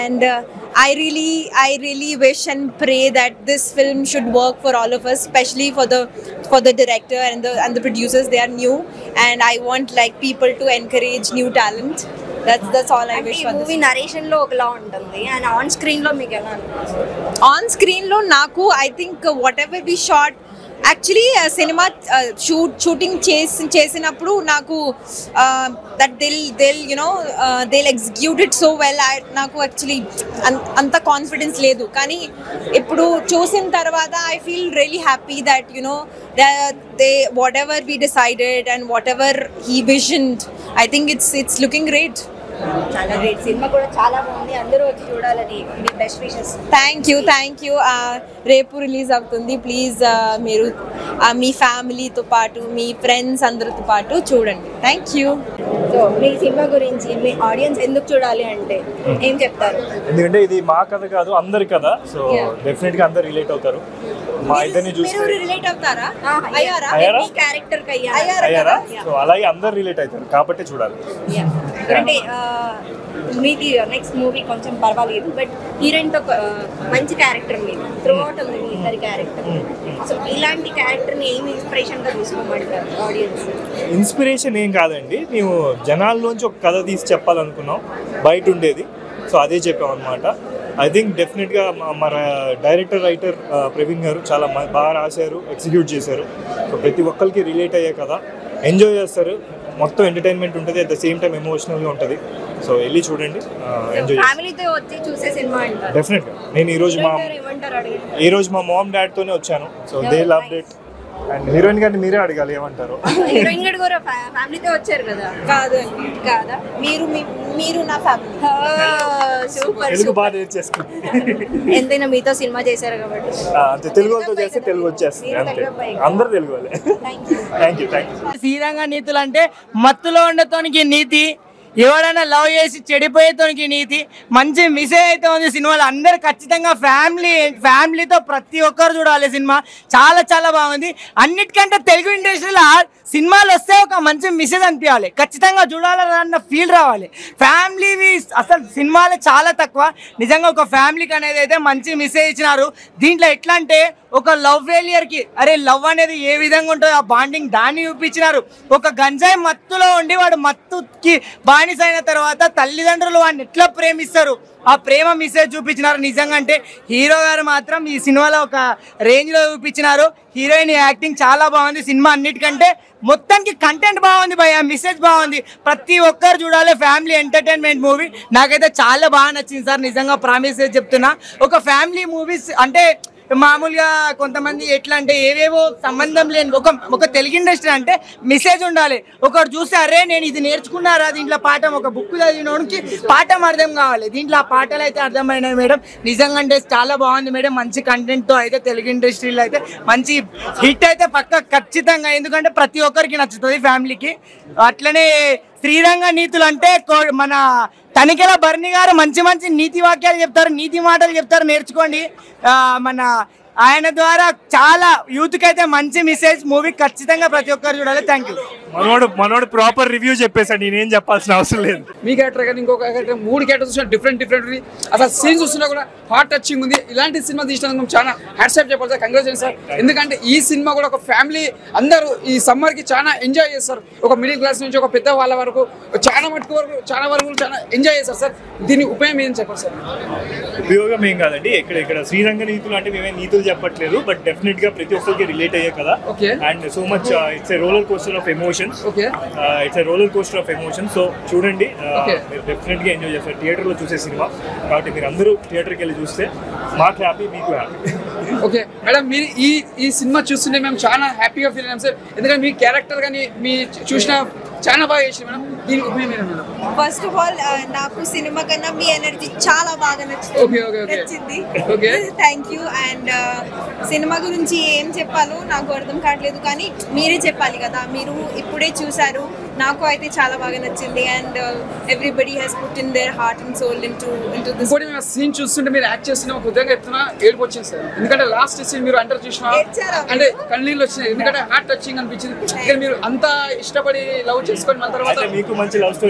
and uh, I really, I really wish and pray that this film should work for all of us, especially for the for the director and the and the producers. They are new, and I want like people to encourage new talent. That's that's all I అంటే wish ఈ for this. Movie narration లో ఒకలా ఉంటుంది and on screen లో మీకు ఎలా అనిపిస్తుంది on స్క్రీన్లో నాకు I think whatever we shot actually సినిమా షూట్ షూటింగ్ చేసి చేసినప్పుడు నాకు that they'll they'll you know they'll execute it so well నాకు యాక్చువల్లీ అంత కాన్ఫిడెన్స్ లేదు కానీ ఇప్పుడు చూసిన తర్వాత I feel really happy that you know they whatever we decided and whatever he visioned I think it's it's looking great చాలా great సినిమా కూడా చాలా బాగుంది అందరూ వచ్చి చూడాలని మీ best wishes thank you thank you రేపు రిలీజ్ అవుతుంది ప్లీజ్ మీరు uh, మీ ఫ్యామిలీతో పాటు మీ ఫ్రెండ్స్ అందరితో పాటు చూడండి థ్యాంక్ యూ సో మీ సినిమా గురించి మీ ఆడియన్స్ ఎందుకు చూడాలి అంటే ఏం చెప్తారు ఎందుకంటే ఇది మా కథ కాదు అందరి కథ సో Yeah. డెఫినెట్ గా అందరు రిలేట్ అవుతారు మా ఇద్దరిని మీరు చూస్తే రిలేట్ అవుతారా ఆ, అయ్యారా అయ్యారా? మీ క్యారెక్టర్ కి అయ్యారా అయ్యారా? అయ్యారా Yeah. సో అలాగే అందరు రిలేట్ అవుతారు కాబట్టి చూడాలి Yeah. అంటే ఆ, మీది నెక్స్ట్ మూవీ కొంచెం పర్వాలేదు బట్ హీరోయిన్ తో ఆ, మంచి క్యారెక్టర్ మీది త్రూ అవుట్ ఉంది మీ ఇద్దరి క్యారెక్టర్ సో ఇలాంటి క్యారెక్టర్ ని ఏమి ఇన్స్పిరేషన్ గా తీసుకోమంటారు ఆడియన్స్ ఇన్స్పిరేషన్ ఏం కాదండి మేము జనాల్లోంచి ఒక కథ తీసి చెప్పాలనుకున్నాం బయట ఉండేది సో అదే చెప్పాం అనమాట ఐ థింక్ డెఫినెట్గా మన డైరెక్టర్ రైటర్ ప్రవీణ్ గారు చాలా మ- బాగా రాశారు ఎగ్జిక్యూట్ చేశారు సో ప్రతి ఒక్కరికి రిలేట్ అయ్యే కథ ఎంజాయ్ చేస్తారు మొత్తం ఎంటర్టైన్మెంట్ ఉంటుంది అట్ ద సేమ్ టైం ఎమోషనల్గా ఉంటుంది సో వెళ్ళి చూడండి ఎంజాయ్ చేస్తారు ఫ్యామిలీతో వచ్చి చూసే సినిమా అంటారు డెఫినెట్గా నేను ఈరోజు మా హీరోయిన్ గారు ఏమంటారు అడగండి ఈ రోజు మా మామ్ డాడ్ తోనే వచ్చాను so they love it and heroine గారిని మీరే అడగాలి ఏమంటారు హీరోయిన్ గారు కూడా ఫ్యామిలీతో వచ్చారు కదా కాదు కాదా మీరు మీ మీరు నా ఫ్యామిలీ సూపర్ తెలుగు బాగా నేర్చేసుకుంది ఎంతైనా మీతో సినిమా చేశారు కాబట్టి ఆ, అంతే తెలుగు వాళ్ళతో చేస్తే తెలుగు వచ్చేస్తుంది అంతే అందరు తెలుగు వాళ్ళే thank you thank you thank you Sriranga Neethulu అంటే మత్తులో ఉండేతోనికి నీతి ఎవడైనా లవ్ చేసి చెడిపోయేతోనికి నీతి మంచి మిసేజ్ అయితే ఉంది సినిమాలో అందరు ఖచ్చితంగా ఫ్యామిలీ ఫ్యామిలీతో ప్రతి ఒక్కరు చూడాలి సినిమా చాలా చాలా బాగుంది అన్నిటికంటే తెలుగు ఇండస్ట్రీలో సినిమాలు వస్తే ఒక మంచి మిసేజ్ అనిపించాలి ఖచ్చితంగా చూడాలని అన్న ఫీల్ రావాలి ఫ్యామిలీ అసలు సినిమాలు చాలా తక్కువ నిజంగా ఒక ఫ్యామిలీకి అనేది అయితే మంచి మెసేజ్ ఇచ్చినారు దీంట్లో ఎట్లా అంటే ఒక లవ్ ఫెయిలియర్ కి అరే లవ్ అనేది ఏ విధంగా ఉంటుందో ఆ బాండింగ్ దాన్ని చూపించినారు ఒక గంజాయి మత్తులో ఉండి వాడు మత్తుకి బానిస అయిన తర్వాత తల్లిదండ్రులు వాడిని ఎట్లా ప్రేమిస్తారు ఆ ప్రేమ మెసేజ్ చూపించినారు నిజంగా అంటే హీరో గారు మాత్రం ఈ సినిమాలో ఒక రేంజ్ లో చూపించినారు హీరోయిన్ యాక్టింగ్ చాలా బాగుంది సినిమా అన్నిటికంటే మొత్తానికి కంటెంట్ బాగుంది భయ మెసేజ్ బాగుంది ప్రతి ఒక్కరు చూడాలి ఫ్యామిలీ ఎంటర్టైన్మెంట్ మూవీ నాకైతే చాలా బాగా నచ్చింది సార్ నిజంగా ప్రామిస్ చెప్తున్నా ఒక ఫ్యామిలీ మూవీస్ అంటే మామూలుగా కొంతమంది ఎట్లా అంటే ఏవేవో సంబంధం లేని ఒక ఒక తెలుగు ఇండస్ట్రీ అంటే మెసేజ్ ఉండాలి ఒకరు చూస్తే అరే నేను ఇది నేర్చుకున్నారా దీంట్లో పాఠం ఒక బుక్ చదివినోడికి పాఠం అర్థం కావాలి దీంట్లో ఆ పాటలు అయితే అర్థమైనాయి మేడం నిజంగా అంటే చాలా బాగుంది మేడం మంచి కంటెంట్ తో అయితే తెలుగు ఇండస్ట్రీలో అయితే మంచి హిట్ అయితే పక్క ఖచ్చితంగా ఎందుకంటే ప్రతి ఒక్కరికి నచ్చుతుంది ఫ్యామిలీకి అట్లనే శ్రీరంగ నీతులు అంటే కో- మన తనికెల భరణి గారు మంచి మంచి నీతి వాక్యాలు చెప్తారు నీతి మాటలు చెప్తారు నేర్చుకోండి ఆ, మన ఆయన ద్వారా చాలా యూత్ కి అయితే మంచి మెసేజ్ మూవీ ఖచ్చితంగా ప్రతి ఒక్కరు చూడాలి థ్యాంక్ యూ మనోడు మనోడు ప్రాపర్ రివ్యూ చెప్పేసాడు నేనేం చెప్పాల్సిన అవసరం లేదు మీ క్యారెక్టర్ కానీ ఇంకొక క్యారెక్టర్ మూడు క్యారెక్టర్స్ చూసినా డిఫరెంట్ డిఫరెంట్ ఉంది అసలు సీన్స్ చూస్తున్నా కూడా హార్ట్ టచింగ్ ఉంది ఇలాంటి సినిమా తీసినందుకు మేము చాలా హ్యాట్సాప్ చెప్పాలి సార్ కంగ్రాచులేషన్ సార్ ఎందుకంటే ఈ సినిమా కూడా ఒక ఫ్యామిలీ అందరూ ఈ సమ్మర్ కి చాలా ఎంజాయ్ చేస్తారు ఒక మిడిల్ క్లాస్ నుంచి ఒక పెద్ద వాళ్ళ వరకు చాలా మటుకు వరకు చాలా వరకు చాలా ఎంజాయ్ చేస్తారు సార్ దీని ఉపయోగం ఏం చెప్పాలి సార్ ఉపయోగం ఏం కాదండి ఇక్కడ ఇక్కడ శ్రీరంగ నీతులు అంటే మేమే నీతులు చెప్పట్లేదు బట్ డెఫినెట్ గా ప్రతి ఒక్కరికి రిలేట్ అయ్యే కదా Okay. And so much it's a roller coaster of emotions Okay. It's a roller coaster of emotions so చూడండి uh, Okay. మీరు డెఫినెట్ గా ఎంజాయ్ చేస్తారు థియేటర్ లో చూసే సినిమా కాబట్టి మీరు అందరూ థియేటర్కి వెళ్ళి చూస్తే మాకు హ్యాపీ మీకు హ్యాపీ ఓకే మేడం మీరు ఈ ఈ సినిమా చూస్తుంటే మేము చాలా హ్యాపీగా ఫీల్ అయ్యాం సార్ ఎందుకంటే మీ క్యారెక్టర్ కానీ మీ చూసిన చాలా బాగా చేసింది మేడం దీనికి ఉపయోగం ఏంటి మేడం ఫస్ట్ ఆఫ్ ఆల్ నాకు సినిమా కన్నా మీ ఎనర్జీ చాలా బాగా నచ్చింది Okay, okay, okay. నచ్చింది Okay. థ్యాంక్ యూ అండ్ సినిమా గురించి ఏం చెప్పాలో నాకు అర్థం కావట్లేదు కానీ మీరే చెప్పాలి కదా మీరు ఇప్పుడే చూసారు నాకు అయితే చాలా బాగా నచ్చింది and everybody has put in their heart and soul into into this ఇంకోటి మేము సీన్ చూస్తుంటే మీరు యాక్ట్ చేస్తున్న ఒక ఉదయంగా చెప్తున్నా ఏడుపు వచ్చింది సార్ ఎందుకంటే లాస్ట్ సీన్ మీరు అంటారు చూసిన ఏడ్చారా? అంటే కన్నీళ్ళు వచ్చినాయి ఎందుకంటే హార్ట్ టచింగ్ అనిపించింది ఇక్కడ మీరు అంత ఇష్టపడి లవ్ చేసుకొని మన తర్వాత అంటే మీకు మంచి లవ్ స్టోరీ ఉంది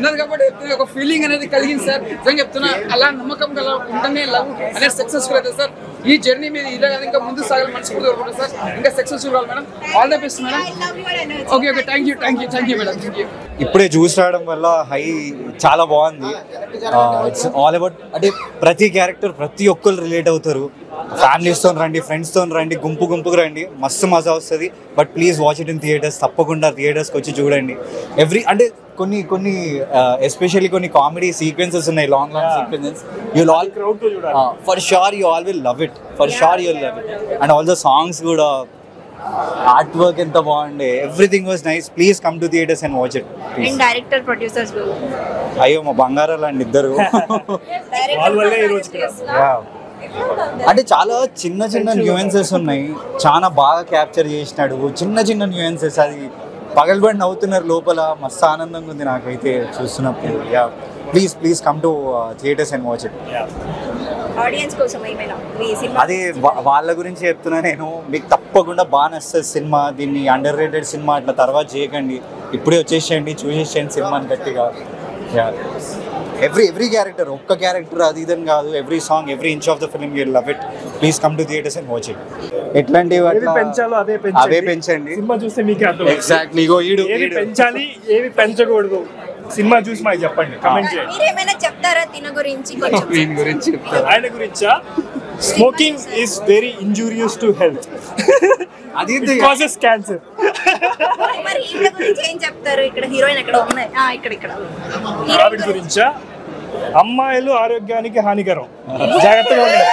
ఉన్నది కాబట్టి చెప్తున్నా, ఒక ఫీలింగ్ అనేది కలిగింది సార్ నిజంగా చెప్తున్నా అలా నమ్మకం గల ఉంటేనే లవ్ అనేది సక్సెస్ఫుల్ అవుతుంది సార్ ఈ జర్నీ మీద ఇలా కాదు ఇంకా ముందు సాగాలి మనస్ఫూర్తి కోరుకుంటాం సార్ ఇంకా సక్సెస్ఫుల్ కావాలి madam all the best madam okay okay thank you thank you thank you madam thank you ఇప్పుడే చూసి రావడం వల్ల హై చాలా బాగుంది ఇట్స్ ఆల్ అబౌట్ అంటే ప్రతి క్యారెక్టర్ ప్రతి ఒక్కరు రిలేట్ అవుతారు ఫ్యామిలీస్తో రండి ఫ్రెండ్స్తో రండి గుంపు గుంపుకు రండి మస్తు మజా వస్తుంది but please watch it in theatres తప్పకుండా థియేటర్స్కి వచ్చి చూడండి ఎవ్రీ అంటే కొన్ని కొన్ని ఎస్పెషల్లీ కొన్ని కామెడీ సీక్వెన్సెస్ ఉన్నాయి long long sequences you all Crowd తో చూడాలి. For sure you all will love it for sure you love it and all the songs కూడా ఆర్ట్ వర్క్ ఎంత బాగుండే everything was nice please come to theatres and watch it and director producers అయ్యో మా బంగారాలు అండి ఇద్దరు వాళ్ళ వల్లే ఈ రోజు ఇక్కడ Yeah. అంటే చాలా చిన్న చిన్న న్యూయెన్సెస్ ఉన్నాయి చాలా బాగా క్యాప్చర్ చేసినాడు చిన్న చిన్న న్యూయెన్సెస్ అది పగలబడి నవ్వుతున్నారు లోపల మస్తు ఆనందంగా ఉంది నాకైతే చూస్తున్నప్పుడు yeah please please come to theatres and watch it audience కోసం ఏమైనా మీ సినిమా అదే వా- వాళ్ళ గురించి చెప్తున్నా నేను మీకు తప్పకుండా బాగా నచ్చుతుంది సినిమా దీన్ని అండర్ రేటెడ్ సినిమా అట్లా తర్వాత చేయకండి ఇప్పుడే వచ్చేసేయండి చూసేసేయండి సినిమాని గట్టిగా ఎవ్రీ ఎవ్రీ క్యారెక్టర్ ఒక్క క్యారెక్టర్ అది ఇదని కాదు every song every inch of the film you love it please come to theatres and watch it ఎట్లాంటివి ఏవి అట్లా పెంచాలో అదే పెంచండి అవే పెంచండి సినిమా చూస్తే మీకే అర్థం ఎగ్జాక్ట్లీ ఇగో ఈడు ఏవి ఈడు. పెంచాలి ఏవి పెంచకూడదు సినిమా చూసి మాకు చెప్పండి కమెంట్ చేయండి మీరేమైనా చెప్తారా తిన గురించి కొంచెం దీని గురించి చెప్తారు ఆయన గురించా smoking is very injurious to health అది ఇట్ కాసెస్ క్యాన్సర్ మరి ఈవిడ గురించి ఏం చెప్తారు ఇక్కడ హీరోయిన్ ఎక్కడ ఉన్నాయి ఆ, ఇక్కడ ఇక్కడ ఆవిడ గురించా అమ్మాయిలు ఆరోగ్యానికి హానికరం జాగ్రత్తగా ఉండండి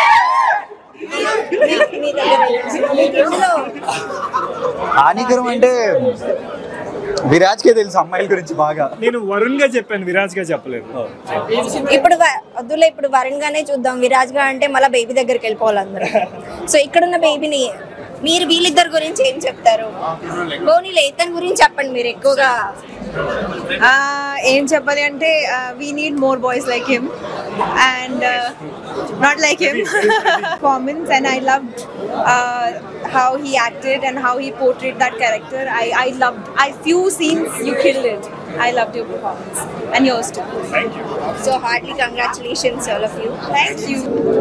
మీ- మీ దగ్గర ఇందులో హానికరం అంటే విరాజ్కే తెలుసు అమ్మాయిల గురించి బాగా నేను వరుణ్ గా చెప్పాను విరాజ్ గా చెప్పలేదు ఇప్పుడు వ- వద్దులే ఇప్పుడు వరుణ్ గానే చూద్దాం విరాజ్ గా అంటే మళ్ళీ బేబీ దగ్గరికి వెళ్ళిపోవాలి అందరూ సో ఇక్కడున్న బేబీని మీరు వీళ్ళిద్దరి గురించి ఏం చెప్తారు పోనీలే ఇతని గురించి చెప్పండి మీరు ఎక్కువగా ఏం చెప్పాలి అంటే we need more boys like him and not like him performance and I love how he acted and how he portrayed that character. I, I loved, I few scenes you killed it. I loved your performance and yours too. Thank you so heartly congratulations all of you Thank you.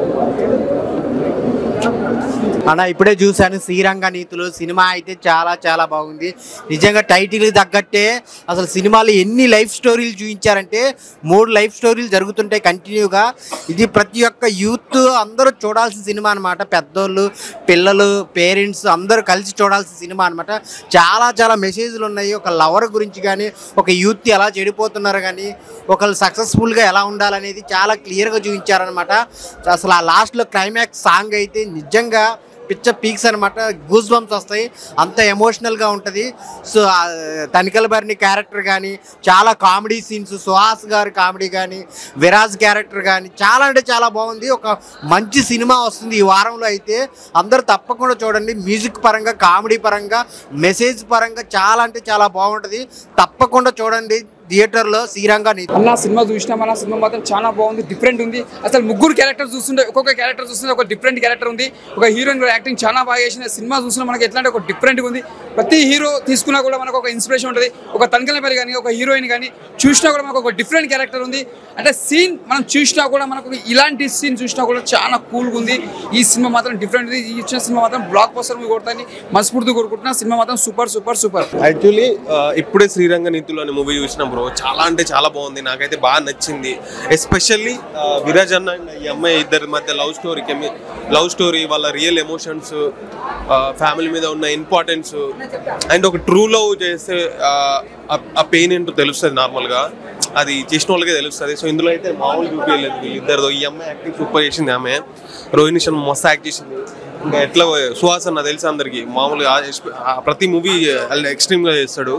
అన్న ఇప్పుడే చూశాను శ్రీరంగ నీతులు cinema అయితే చాలా చాలా బాగుంది నిజంగా title తగ్గట్టే అసలు సినిమాలో ఎన్ని లైఫ్ స్టోరీలు చూపించారంటే మూడు లైఫ్ స్టోరీలు జరుగుతుంటాయి కంటిన్యూగా ఇది ప్రతి ఒక్క యూత్ అందరూ చూడాల్సిన సినిమా అనమాట పెద్దోళ్ళు పిల్లలు పేరెంట్స్ అందరూ కలిసి చూడాల్సిన సినిమా అనమాట చాలా చాలా మెసేజ్లు ఉన్నాయి ఒక లవర్ గురించి కానీ ఒక యూత్ ఎలా చెడిపోతున్నారు కానీ ఒకళ్ళు సక్సెస్ఫుల్గా ఎలా ఉండాలనేది చాలా క్లియర్గా చూపించారనమాట అసలు ఆ లాస్ట్లో క్లైమాక్స్ సాంగ్ అయితే నిజంగా పిచ్చ పీక్స్ అనమాట గూస్ బంప్స్ వస్తాయి అంత ఎమోషనల్గా ఉంటుంది సో ఆ తనికల బరిని క్యారెక్టర్ కానీ చాలా కామెడీ సీన్స్ సుహాస్ గారి కామెడీ కానీ విరాజ్ క్యారెక్టర్ కానీ చాలా అంటే చాలా బాగుంది ఒక మంచి సినిమా వస్తుంది ఈ వారంలో అయితే అందరూ తప్పకుండా చూడండి మ్యూజిక్ పరంగా కామెడీ పరంగా మెసేజ్ పరంగా చాలా అంటే చాలా బాగుంటుంది తప్పకుండా చూడండి థియేటర్లో శ్రీరంగ నీతి అన్న సినిమా చూసినాం అన్న సినిమా మాత్రం చాలా బాగుంది డిఫరెంట్ ఉంది అసలు ముగ్గురు క్యారెక్టర్ చూస్తుంటే ఒక్కొక్క క్యారెక్టర్ చూస్తుంటే ఒక డిఫరెంట్ క్యారెక్టర్ ఉంది ఒక హీరోయిన్ కూడా యాక్టింగ్ చాలా బాగా చేసిన సినిమా చూసినా మనకి ఎట్లా అంటే ఒక డిఫరెంట్గా ఉంది ప్రతి హీరో తీసుకున్నా కూడా మనకు ఒక ఇన్స్పిరేషన్ ఉంటుంది ఒక తనకల పేరు కానీ ఒక హీరోయిన్ కానీ చూసినా కూడా మనకు ఒక డిఫరెంట్ క్యారెక్టర్ ఉంది అంటే సీన్ మనం చూసినా కూడా మనకు ఇలాంటి సీన్ చూసినా కూడా చాలా కూల్గా ఉంది ఈ సినిమా మాత్రం డిఫరెంట్ ఉంది ఈ ఇచ్చిన సినిమా మాత్రం బ్లాక్ బస్టర్ మూవీ కొడతాని మనస్ఫూర్తి కోరుకుంటున్నా సినిమా మాత్రం సూపర్ సూపర్ సూపర్ యాక్చువల్లీ ఇప్పుడే శ్రీరంగ నీతులు అనే మూవీ చూసిన బ్రో చాలా అంటే చాలా బాగుంది నాకైతే బాగా నచ్చింది ఎస్పెషల్లీ విరాజ్ అన్న అండ్ ఈ అమ్మాయి ఇద్దరి మధ్య లవ్ స్టోరీ కెమి లవ్ స్టోరీ వాళ్ళ రియల్ ఎమోషన్స్ ఫ్యామిలీ మీద ఉన్న ఇంపార్టెన్స్ అండ్ ఒక ట్రూ లవ్ చేస్తే ఆ- ఆ పెయిన్ ఏంటో తెలుస్తుంది నార్మల్గా అది చేసిన వాళ్ళకే తెలుస్తుంది సో ఇందులో అయితే మామూలు చూపించలేదు వీళ్ళిద్దరితో ఈ అమ్మాయి యాక్టింగ్ సూపర్ చేసింది ఆమె రోహిణి శర్మ మస్తు యాక్ట్ చేసింది ఇంకా ఎట్లా సుహాస్ అన్న తెలుసు అందరికి మామూలుగా ఆ ఎక్స్ప- ఆ ప్రతి మూవీ ఎక్స్ట్రీమ్ గా చేస్తాడు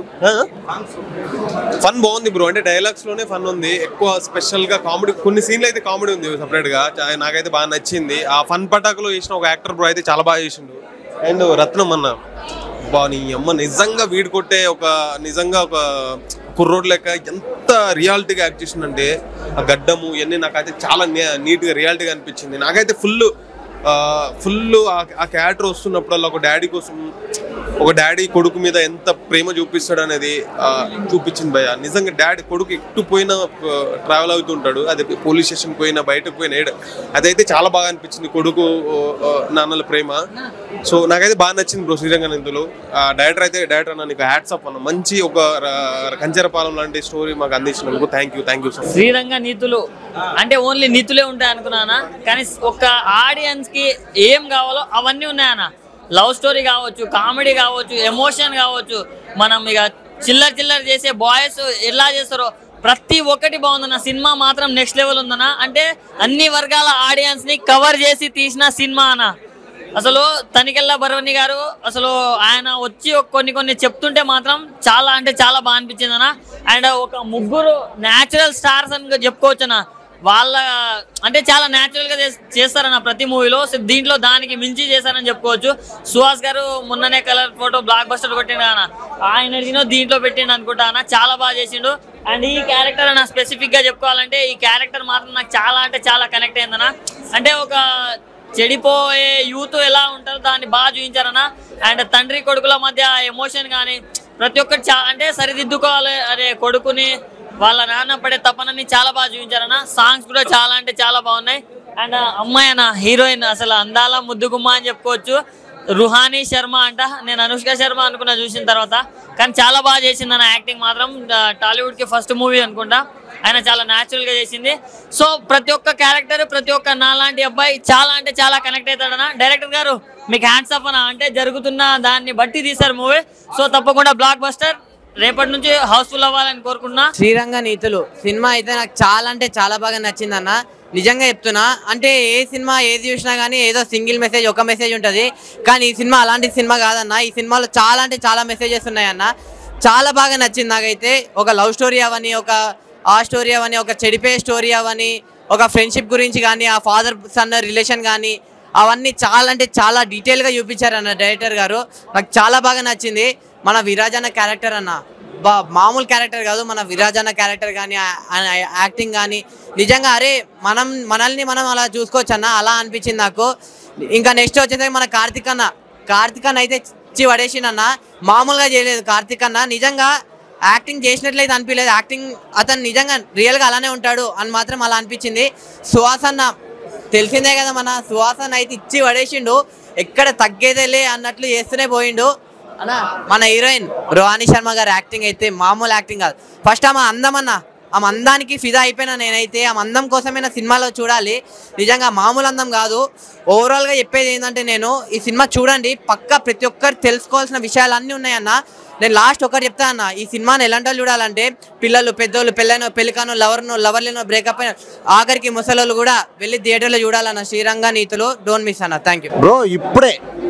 ఫన్ బాగుంది బ్రో అంటే డైలాగ్స్ లోనే ఫన్ ఉంది ఎక్కువ స్పెషల్ గా కామెడీ కొన్ని సీన్లు అయితే కామెడీ ఉంది సపరేట్ గా చా- నాకైతే బాగా నచ్చింది ఆ ఫన్ పటాకులో చేసిన ఒక యాక్టర్ బ్రో అయితే చాలా బాగా చేసిండు అండ్ రత్నం అన్న బా నీ అమ్మ నిజంగా వీడు కొట్టే ఒక నిజంగా ఒక కుర్రోడ్ లెక్క ఎంత రియాలిటీగా యాక్ట్ చేసిందంటే ఆ గడ్డము ఇవన్నీ నాకైతే చాలా నీట్గా రియాలిటీగా అనిపించింది నాకైతే ఫుల్ ఫుల్ ఆ క్యారెక్టర్ వస్తున్నప్పుడల్లా ఒక డాడీ కోసం ఒక డాడీ కొడుకు మీద ఎంత ప్రేమ చూపిస్తాడు అనేది ఆ, చూపించింది భయ నిజంగా డాడీ కొడుకు ఎట్టు పోయినా ట్రావెల్ అవుతుంటాడు అది పోలీస్ స్టేషన్ పోయినా బయటకు పోయినా ఏడ- అదైతే చాలా బాగా అనిపించింది కొడుకు ఆ, నాన్నల ప్రేమ సో నాకైతే బాగా నచ్చింది బ్రో శ్రీరంగ ఇందులో డైరెక్టర్ అయితే డైరెక్టర్ అన్న నీకు హ్యాట్స్ అప్ అన్న మంచి ఒక ర- కంచరపాలెం లాంటి స్టోరీ మాకు అందించినందుకు thank you thank you so much Sriranga Neethulu అంటే ఓన్లీ నీతులే ఉంటాయి అనుకున్నానా కానీ ఒక ఆడియన్స్ కి ఏం కావాలో అవన్నీ ఉన్నాయన్న లవ్ స్టోరీ కావచ్చు కామెడీ కావచ్చు ఎమోషన్ కావచ్చు మనం ఇక చిల్లర చిల్లర చేసే బాయ్స్ ఎలా చేస్తారో ప్రతి ఒక్కటి బాగుందన్న సినిమా మాత్రం నెక్స్ట్ లెవెల్ ఉందన్న అంటే అన్ని వర్గాల ఆడియన్స్ ని కవర్ చేసి తీసిన సినిమా అన్న అసలు తనికెళ్ళ భరవని గారు అసలు ఆయన వచ్చి ఒక కొన్ని కొన్ని చెప్తుంటే మాత్రం చాలా అంటే చాలా బాగా అనిపించింది అన్న అండ్ ఒక ముగ్గురు న్యాచురల్ స్టార్స్ అని చెప్పుకోవచ్చు అన్న వాళ్ళ అంటే చాలా న్యాచురల్ గా చేస్- చేస్తారన్న ప్రతి మూవీలో సో దీంట్లో దానికి మించి చేశారని చెప్పుకోవచ్చు సుహాస్ గారు మొన్ననే కలర్ ఫోటో బ్లాక్ బస్టర్ కొట్టిండు అన్న ఆయన అడిగిన దీంట్లో పెట్టిండు అనుకుంటా అన్న చాలా బాగా చేసిండు అండ్ ఈ క్యారెక్టర్ అన్న స్పెసిఫిక్ గా చెప్పుకోవాలంటే ఈ క్యారెక్టర్ మాత్రం నాకు చాలా అంటే చాలా కనెక్ట్ అయిందన్న అంటే ఒక చెడిపోయే యూత్ ఎలా ఉంటారో దాన్ని బాగా చూపించారన్న అండ్ తండ్రి కొడుకుల మధ్య ఎమోషన్ కానీ ప్రతి ఒక్కటి చా అంటే సరిదిద్దుకోవాలి అరే కొడుకుని వాళ్ళ నాన్న పడే తపనని చాలా బాగా చూపించారన్న సాంగ్స్ కూడా చాలా అంటే చాలా బాగున్నాయి అండ్ అమ్మాయి అన్న హీరోయిన్ అసలు అందాల ముద్దుగుమ్మ అని చెప్పుకోవచ్చు రుహానీ శర్మ అంట నేను అనుష్క శర్మ అనుకున్నా చూసిన తర్వాత కానీ చాలా బాగా చేసింది అన్న యాక్టింగ్ మాత్రం టాలీవుడ్ కి ఫస్ట్ మూవీ అనుకుంటా ఆయన చాలా న్యాచురల్ గా చేసింది సో ప్రతి ఒక్క క్యారెక్టర్ ప్రతి ఒక్క నాలాంటి అబ్బాయి చాలా అంటే చాలా కనెక్ట్ అవుతాడన్న డైరెక్టర్ గారు మీకు హ్యాండ్స్ అప్ అన్న అంటే జరుగుతున్న దాన్ని బట్టి తీశారు మూవీ సో తప్పకుండా బ్లాక్ బస్టర్ రేపటి నుంచి హౌస్ఫుల్ అవ్వాలని కోరుకుంటున్నా శ్రీరంగ నీతులు సినిమా అయితే నాకు చాలా అంటే చాలా బాగా నచ్చింది అన్న నిజంగా చెప్తున్నా అంటే ఏ సినిమా ఏది చూసినా కానీ ఏదో సింగిల్ మెసేజ్ ఒక మెసేజ్ ఉంటుంది కానీ ఈ సినిమా అలాంటి సినిమా కాదన్న ఈ సినిమాలో చాలా అంటే చాలా మెసేజెస్ ఉన్నాయన్న చాలా బాగా నచ్చింది నాకైతే ఒక లవ్ స్టోరీ అవని ఒక ఆ స్టోరీ అవని ఒక చెడిపోయే స్టోరీ అవని ఒక ఫ్రెండ్షిప్ గురించి కానీ ఆ ఫాదర్ సన్ రిలేషన్ కానీ అవన్నీ చాలా అంటే చాలా డీటెయిల్గా చూపించారు అన్న డైరెక్టర్ గారు నాకు చాలా బాగా నచ్చింది మన విరాజ్ అన్న క్యారెక్టర్ అన్న బా మామూలు క్యారెక్టర్ కాదు మన విరాజ్ అన్న క్యారెక్టర్ కానీ యాక్టింగ్ కానీ నిజంగా అరే మనం మనల్ని మనం అలా చూసుకోవచ్చు అన్న అలా అనిపించింది నాకు ఇంకా నెక్స్ట్ వచ్చేసరికి మన కార్తిక్ అన్న కార్తిక్ అన్న అయితే ఇచ్చి పడేసిండన్న మామూలుగా చేయలేదు కార్తిక్ అన్న నిజంగా యాక్టింగ్ చేసినట్లయితే అనిపించలేదు యాక్టింగ్ అతను నిజంగా రియల్గా అలానే ఉంటాడు అని మాత్రం అలా అనిపించింది సుహాస్ అన్న తెలిసిందే కదా మన సుహాసన్ అయితే ఇచ్చి పడేసిండు ఎక్కడ తగ్గేదేలే అన్నట్లు చేస్తూనే పోయిండు అన్న మన హీరోయిన్ రోహాని శర్మ గారి యాక్టింగ్ అయితే మామూలు యాక్టింగ్ కాదు ఫస్ట్ ఆమె అందం అన్న ఆమె అందానికి ఫిదా అయిపోయినా నేనైతే ఆమె అందం కోసమే నా సినిమాలో చూడాలి నిజంగా మామూలు అందం కాదు ఓవరాల్గా చెప్పేది ఏంటంటే నేను ఈ సినిమా చూడండి పక్కా ప్రతి ఒక్కరు తెలుసుకోవాల్సిన విషయాలు అన్నీ ఉన్నాయన్న నేను లాస్ట్ ఒకటి చెప్తా అన్న ఈ సినిమాని ఎలాంటి వాళ్ళు చూడాలంటే పిల్లలు పెద్దోళ్ళు పెళ్ళైన పెళ్ళికాను లవర్ను లవర్ లేనో బ్రేకప్ అయిన ఆఖరికి ముసలోళ్ళు కూడా వెళ్ళి థియేటర్లో చూడాలన్న శ్రీరంగ నీతులు డోంట్ మిస్ అన్న థ్యాంక్ యూ బ్రో ఇప్పుడే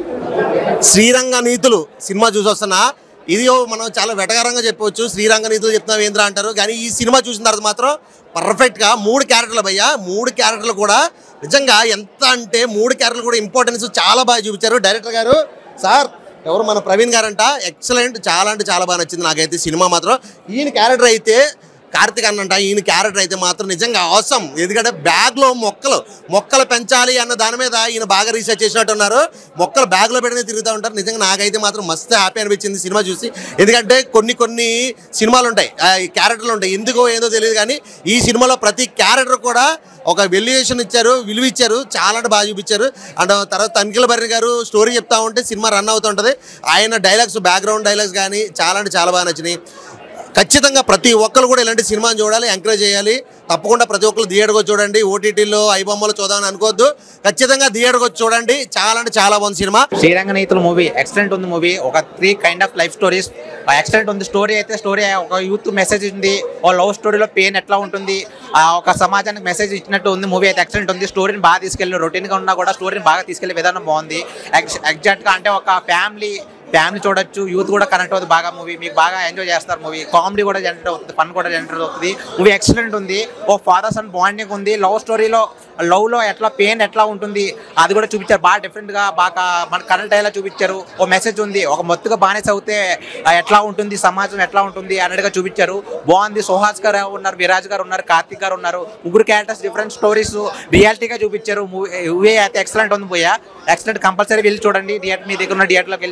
శ్రీరంగ నీతులు సినిమా చూసి వస్తున్నా ఇది మనం చాలా వెటకారంగా చెప్పవచ్చు శ్రీరంగ నీతులు చెప్తున్నాం ఏంద్రా అంటారు కానీ ఈ సినిమా చూసిన తర్వాత మాత్రం పర్ఫెక్ట్గా మూడు క్యారెక్టర్లు భయ్యా మూడు క్యారెక్టర్లు కూడా నిజంగా ఎంత అంటే మూడు క్యారెక్టర్లు కూడా ఇంపార్టెన్స్ చాలా బాగా చూపించారు డైరెక్టర్ గారు సార్ ఎవరు మన ప్రవీణ్ గారంట ఎక్సలెంట్ చాలా అంటే చాలా బాగా నచ్చింది నాకైతే సినిమా మాత్రం ఈయన క్యారెక్టర్ అయితే కార్తిక్ అన్నంట ఈయన క్యారెక్టర్ అయితే మాత్రం నిజంగా అవసరం ఎందుకంటే బ్యాగ్లో మొక్కలు మొక్కలు పెంచాలి అన్న దాని మీద ఈయన బాగా రీసెర్చ్ చేసినట్టు ఉన్నారు మొక్కలు బ్యాగ్లో పెట్టుకుని తిరుగుతూ ఉంటారు నిజంగా నాకైతే మాత్రం మస్తు హ్యాపీ అనిపించింది సినిమా చూసి ఎందుకంటే కొన్ని కొన్ని సినిమాలు ఉంటాయి ఆ ఈ క్యారెక్టర్లు ఉంటాయి ఎందుకో ఏందో తెలియదు కానీ ఈ సినిమాలో ప్రతి క్యారెక్టర్ కూడా ఒక వెల్యుయేషన్ ఇచ్చారు విలువ ఇచ్చారు చాలా అంటే బాగా చూపించారు అండ్ తర్వాత తనిఖీల బర్రి గారు స్టోరీ చెప్తా ఉంటే సినిమా రన్ అవుతుంటుంది ఆయన డైలాగ్స్ బ్యాక్గ్రౌండ్ డైలాగ్స్ కానీ చాలా అంటే చాలా బాగా నచ్చినాయి ఖచ్చితంగా ప్రతి ఒక్కరు కూడా ఇలాంటి సినిమాని చూడాలి ఎంకరేజ్ చేయాలి తప్పకుండా ప్రతి ఒక్కరు థియేటర్కి వచ్చి చూడండి ఓటీటీలో ఐబొమ్మలో చూద్దామని అనుకోవద్దు ఖచ్చితంగా థియేటర్కి వచ్చి చూడండి చాలా అంటే చాలా బాగుంది సినిమా శ్రీరంగ నీతుల మూవీ ఎక్సలెంట్ ఉంది మూవీ ఒక three kind of life stories excellent ఉంది స్టోరీ అయితే స్టోరీ ఒక యూత్ మెసేజ్ ఉంది ఓ లవ్ స్టోరీలో పెయిన్ ఎట్లా ఉంటుంది ఆ ఒక సమాజానికి మెసేజ్ ఇచ్చినట్టు ఉంది మూవీ అయితే ఎక్సలెంట్ ఉంది స్టోరీని బాగా తీసుకెళ్ళి రొటీన్గా ఉన్నా కూడా స్టోరీని బాగా తీసుకెళ్లే విధానం బాగుంది ఎగ్జాక్ట్గా అంటే ఒక ఫ్యామిలీ ఫ్యామిలీ చూడొచ్చు యూత్ కూడా కనెక్ట్ అవుతుంది బాగా మూవీ మీకు బాగా ఎంజాయ్ చేస్తారు మూవీ కామెడీ కూడా జనరేట్ అవుతుంది ఫన్ కూడా జనరేట్ అవుతుంది మూవీ ఎక్సలెంట్ ఉంది ఓ ఫాదర్స్ అండ్ బాండింగ్ ఉంది లవ్ స్టోరీలో లవ్ లో ఎట్లా పెయిన్ ఎట్లా ఉంటుంది అది కూడా చూపించారు బాగా డిఫరెంట్ గా బాగా మన కరెంట్ అయ్యేలా చూపించారు ఓ మెసేజ్ ఉంది ఒక మొత్తుగా బానిస అవుతే ఆ, ఎట్లా ఉంటుంది సమాజం ఎట్లా ఉంటుంది అన్నట్టుగా చూపించారు బాగుంది సుహాస్ గారు ఉన్నారు విరాజ్ గారు ఉన్నారు కార్తిక్ గారు ఉన్నారు ముగ్గురు క్యారెక్టర్స్ డిఫరెంట్ స్టోరీస్ రియాలిటీగా చూపించారు మూవీ అయితే ఎక్సలెంట్ ఉంది పోయా ఎక్సలెంట్ కంపల్సరీ వెళ్ళి చూడండి థియేటర్ మీ దగ్గర ఉన్న థియేటర్లోకి వెళ్ళి చూడండి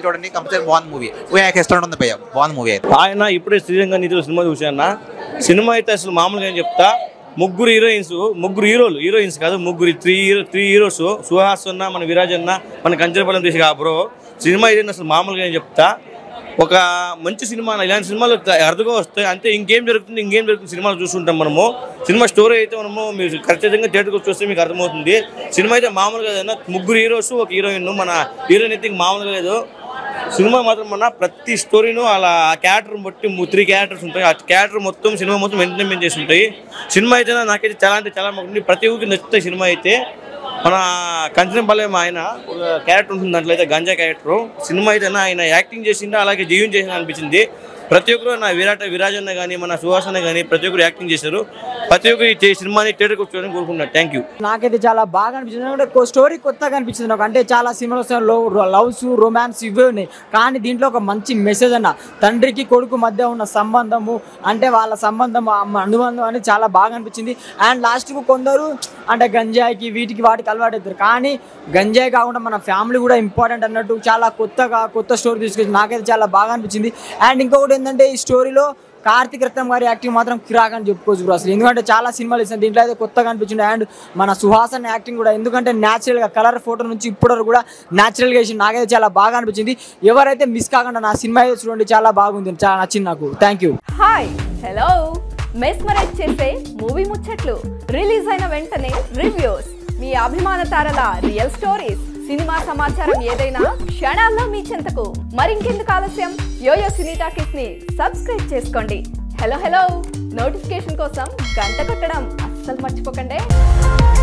కంపల్సరీ బాగుంది మూవీ ఎక్సలెంట్ ఉంది భయ్య బాగుంది మూవీ అయితే ఆయన ఇప్పుడే శ్రీరంగ నీతిలో సినిమా చూశాన్న సినిమా అయితే అసలు మామూలుగా ఏం చెప్తా ముగ్గురు హీరోయిన్స్ ముగ్గురు హీరోలు హీరోయిన్స్ కాదు ముగ్గురు three hero three heroes Suhas అన్న మన విరాజ్ అన్న మన కంచరపాలెం తీసి బ్రో సినిమా అయితే అసలు మామూలుగా ఏం చెప్తా ఒక మంచి సినిమా అన్న. ఇలాంటి సినిమాలు అర్థగా వస్తాయి అంతే ఇంకేం జరుగుతుంది ఇంకేం జరుగుతుంది సినిమాలు చూస్తుంటాం మనము సినిమా స్టోరీ అయితే మనము మీరు ఖచ్చితంగా థియేటర్కి వచ్చి చూస్తే మీకు అర్థమవుతుంది సినిమా అయితే మామూలుగా ఏదైనా ముగ్గురు హీరోస్ ఒక హీరోయిన్ మన హీరోయిన్ అయితే ఇంక మామూలుగా లేదు సినిమా మాత్రం మన ప్రతి స్టోరీను అలా ఆ క్యారెక్టర్ బట్టి త్రీ క్యారెక్టర్స్ ఉంటాయి ఆ క్యారెక్టర్ మొత్తం సినిమా మొత్తం ఎంటర్టైన్మెంట్ చేసి ఉంటాయి సినిమా అయితే నాకైతే చాలా అంటే చాలా బాగుంది ప్రతి ఒక్కరికి నచ్చుతాయి సినిమా అయితే మన కంచనపాలెం ఆయన ఒక క్యారెక్టర్ ఉంటుంది దాంట్లో అయితే గంజా క్యారెక్టర్ సినిమా అయితే ఆయన యాక్టింగ్ చేసిందా అలాగే జీవం చేసిందా అనిపించింది ప్రతి ఒక్కరు నా విరాట్ విరాజ్ అన్న కానీ మన సుహాస్ అన్న కానీ ప్రతి ఒక్కరు యాక్టింగ్ చేశారు ప్రతి ఒక్కరు ఈ సినిమాని థియేటర్కి వచ్చారని కోరుకుంటున్నాను థ్యాంక్ యూ నాకైతే చాలా బాగా అనిపించింది ఎందుకంటే స్టోరీ కొత్తగా అనిపించింది నాకు అంటే చాలా సినిమాలు వస్తాయి లవ్ లవ్స్ రొమాన్స్ ఇవే ఉన్నాయి కానీ దీంట్లో ఒక మంచి మెసేజ్ అన్న తండ్రికి కొడుకు మధ్య ఉన్న సంబంధము అంటే వాళ్ళ సంబంధం ఆ అనుబంధం అనేది చాలా బాగా అనిపించింది అండ్ లాస్ట్కు కొందరు అంటే గంజాయికి వీటికి వాటికి అలవాటు అవుతారు కానీ గంజాయి కాకుండా మన ఫ్యామిలీ కూడా ఇంపార్టెంట్ అన్నట్టు చాలా కొత్తగా కొత్త స్టోరీ తీసుకొచ్చి నాకైతే చాలా బాగా అనిపించింది అండ్ ఇంకొకటి ఏంటంటే ఈ స్టోరీలో కార్తిక్ రత్నం గారి యాక్టింగ్ మాత్రం కిరాక్ అని చెప్పుకోవచ్చు బ్రో అసలు ఎందుకంటే చాలా సినిమాలు ఇస్తాను దీంట్లో అయితే కొత్తగా అనిపించింది అండ్ మన సుహాసన్ యాక్టింగ్ కూడా ఎందుకంటే న్యాచురల్గా కలర్ ఫోటో నుంచి ఇప్పటివరకు కూడా న్యాచురల్గా వేసి నాకైతే చాలా బాగా అనిపించింది ఎవరైతే మిస్ కాకుండా నా సినిమా అయితే చూడండి చాలా బాగుంది చాలా నచ్చింది నాకు thank you hi hello mesmerize చేసే మూవీ ముచ్చట్లు రిలీజ్ అయిన వెంటనే రివ్యూస్ మీ అభిమాన తారల రియల్ స్టోరీస్ సినిమా సమాచారం ఏదైనా క్షణాల్లో మీ చెంతకు మరింకెందుకు ఆలస్యం యోయో సినీ టాకీస్ ని సబ్స్క్రైబ్ చేసుకోండి హలో హలో నోటిఫికేషన్ కోసం గంట కొట్టడం అస్సలు మర్చిపోకండి